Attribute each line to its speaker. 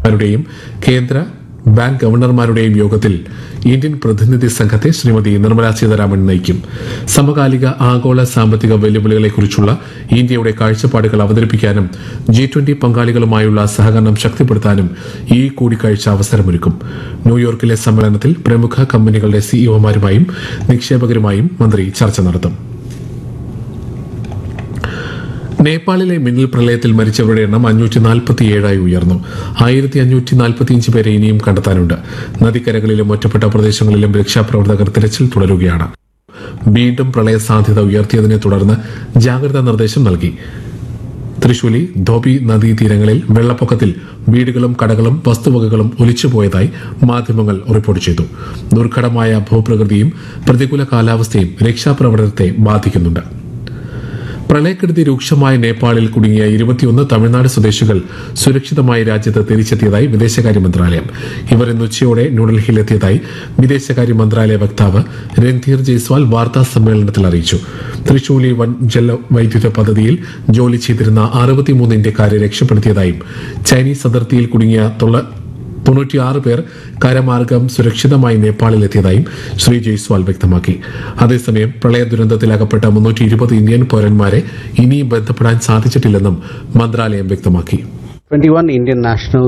Speaker 1: മാരുടെയും കേന്ദ്ര ബാങ്ക് ഗവർണർമാരുടെയും യോഗത്തിൽ ഇന്ത്യൻ പ്രതിനിധി സംഘത്തെ ശ്രീമതി നിർമ്മല സീതാരാമൻ നയിക്കും സമകാലിക ആഗോള സാമ്പത്തിക വെല്ലുവിളികളെക്കുറിച്ചുള്ള ഇന്ത്യയുടെ കാഴ്ചപ്പാടുകൾ അവതരിപ്പിക്കാനും ജി ട്വന്റി പങ്കാളികളുമായുള്ള സഹകരണം ശക്തിപ്പെടുത്താനും ഈ കൂടിക്കാഴ്ച അവസരമൊരുക്കും ന്യൂയോർക്കിലെ സമ്മേളനത്തിൽ പ്രമുഖ കമ്പനികളുടെ സിഇഒമാരുമായും നിക്ഷേപകരുമായും മന്ത്രി ചർച്ച നടത്തും നേപ്പാളിലെ മിന്നൽ പ്രളയത്തിൽ മരിച്ചവരുടെ എണ്ണം അഞ്ഞൂറ്റി നാൽപ്പത്തിയേഴായി ഉയർന്നു ആയിരത്തി അഞ്ഞൂറ്റി നാൽപ്പത്തിയഞ്ച് പേരെ ഇനിയും കണ്ടെത്താനുണ്ട് നദിക്കരകളിലും ഒറ്റപ്പെട്ട പ്രദേശങ്ങളിലും രക്ഷാപ്രവർത്തകർ തിരച്ചിൽ തുടരുകയാണ് വീണ്ടും പ്രളയ സാധ്യത ഉയർത്തിയതിനെ തുടർന്ന് ജാഗ്രതാ നിർദ്ദേശം നൽകി തൃശൂലി ധോബി നദീതീരങ്ങളിൽ വെള്ളപ്പൊക്കത്തിൽ വീടുകളും കടകളും വസ്തുവകകളും ഒലിച്ചുപോയതായി മാധ്യമങ്ങൾ റിപ്പോർട്ട് ചെയ്തു ദുർഘടമായ ഭൂപ്രകൃതിയും പ്രതികൂല കാലാവസ്ഥയും രക്ഷാപ്രവർത്തനത്തെ ബാധിക്കുന്നുണ്ട് പ്രളയക്കെടുതി രൂക്ഷമായ നേപ്പാളിൽ കുടുങ്ങിയ ഇരുപത്തിയൊന്ന് തമിഴ്നാട് സ്വദേശികൾ സുരക്ഷിതമായി രാജ്യത്ത് തിരിച്ചെത്തിയതായി വിദേശകാര്യ മന്ത്രാലയം ഇവർ ഇന്ന് ഉച്ചയോടെ ന്യൂഡൽഹിയിലെത്തിയതായി വിദേശകാര്യ മന്ത്രാലയ വക്താവ് രൺധീർ ജയ്സ്വാൾ വാർത്താ സമ്മേളനത്തിൽ അറിയിച്ചു തൃശൂലി വൻ ജല വൈദ്യുത പദ്ധതിയിൽ ജോലി ചെയ്തിരുന്ന അറുപത്തിമൂന്ന് ഇന്ത്യക്കാരെ രക്ഷപ്പെടുത്തിയതായും ചൈനീസ് അതിർത്തിയിൽ കുടുങ്ങിയ തൊള്ള തൊണ്ണൂറ്റിയാറ് പേർ കരമാർഗം സുരക്ഷിതമായി നേപ്പാളിലെത്തിയതായും ശ്രീ ജയ്സ്വാൾ വ്യക്തമാക്കി അതേസമയം പ്രളയ ദുരന്തത്തിൽ അകപ്പെട്ട മുന്നൂറ്റി ഇരുപത് ഇന്ത്യൻ പൗരന്മാരെ ഇനിയും ബന്ധപ്പെടാൻ സാധിച്ചിട്ടില്ലെന്നും മന്ത്രാലയം വ്യക്തമാക്കി
Speaker 2: 21 Indian nationals